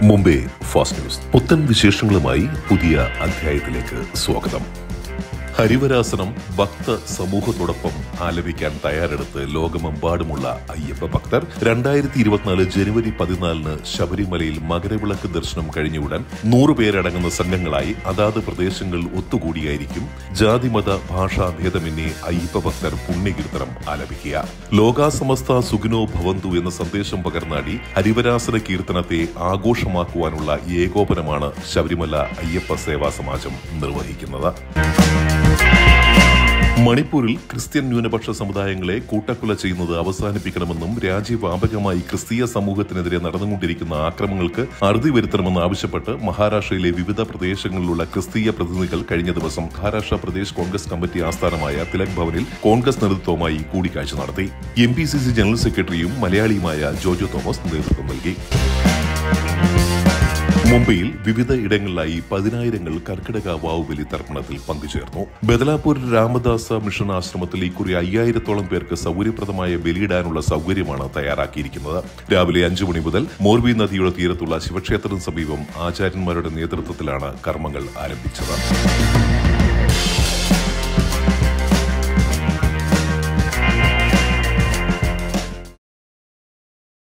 Mumbai fast news പുത്തൻ വിശേഷങ്ങളുമായി പുതിയ അധ്യായത്തിലേക്ക് സ്വാഗതം ഹരിവരാസനം ഭക്ത സമൂഹത്തോടൊപ്പം ആലപിക്കാൻ തയ്യാറെടുത്ത് ലോകമെമ്പാടുമുള്ള അയ്യപ്പ ഭക്തർ രണ്ടായിരത്തി ഇരുപത്തിനാല് ജനുവരി പതിനാലിന് ശബരിമലയിൽ മകരവിളക്ക് ദർശനം കഴിഞ്ഞയുടൻ നൂറ് പേരടങ്ങുന്ന സംഘങ്ങളായി അതാത് പ്രദേശങ്ങളിൽ ഒത്തുകൂടിയായിരിക്കും ജാതിമത ഭാഷാ ഭേദമന്യേ അയ്യപ്പ ഭക്തർ പുണ്യകീർത്തനം ആലപിക്കുക ലോകാസമസ്ത സുഖിനോ ഭവന്തു എന്ന സന്ദേശം പകർന്നാടി ഹരിവരാസന കീർത്തനത്തെ ആഘോഷമാക്കുവാനുള്ള ഏകോപനമാണ് ശബരിമല അയ്യപ്പ സേവാ സമാജം നിർവഹിക്കുന്നത് മണിപ്പൂരിൽ ക്രിസ്ത്യൻ ന്യൂനപക്ഷ സമുദായങ്ങളെ കൂട്ടക്കൊല ചെയ്യുന്നത് അവസാനിപ്പിക്കണമെന്നും രാജ്യവ്യാപകമായി ക്രിസ്തീയ സമൂഹത്തിനെതിരെ നടന്നുകൊണ്ടിരിക്കുന്ന ആക്രമണങ്ങൾക്ക് അറുതി വരുത്തണമെന്ന് ആവശ്യപ്പെട്ട് മഹാരാഷ്ട്രയിലെ വിവിധ പ്രദേശങ്ങളിലുള്ള ക്രിസ്തീയ പ്രതിനിധികൾ കഴിഞ്ഞ ദിവസം മഹാരാഷ്ട്ര പ്രദേശ് കോൺഗ്രസ് കമ്മിറ്റി ആസ്ഥാനമായ തിലക് ഭവനിൽ കോൺഗ്രസ് നേതൃത്വവുമായി കൂടിക്കാഴ്ച നടത്തി M P C C general സെക്രട്ടറിയും മലയാളിയുമായ ജോജോ തോമസ് നേതൃത്വം നൽകി മുംബൈയിൽ വിവിധ ഇടങ്ങളിലായി പതിനായിരങ്ങൾ കർക്കിടക വാവുബലി തർപ്പണത്തിൽ പങ്കുചേർന്നു ബദലാപൂർ രാമദാസ മിഷൻ ആശ്രമത്തിൽ ഇക്കുറി അയ്യായിരത്തോളം പേർക്ക് സൗകര്യപ്രദമായ ബലിയിടാനുള്ള സൗകര്യമാണ് തയ്യാറാക്കിയിരിക്കുന്നത് രാവിലെ അഞ്ചു മണി മുതൽ മോർബി നദിയുടെ തീരത്തുള്ള ശിവക്ഷേത്രത്തിന് സമീപം ആചാര്യന്മാരുടെ നേതൃത്വത്തിലാണ് കർമ്മങ്ങൾ ആരംഭിച്ചത്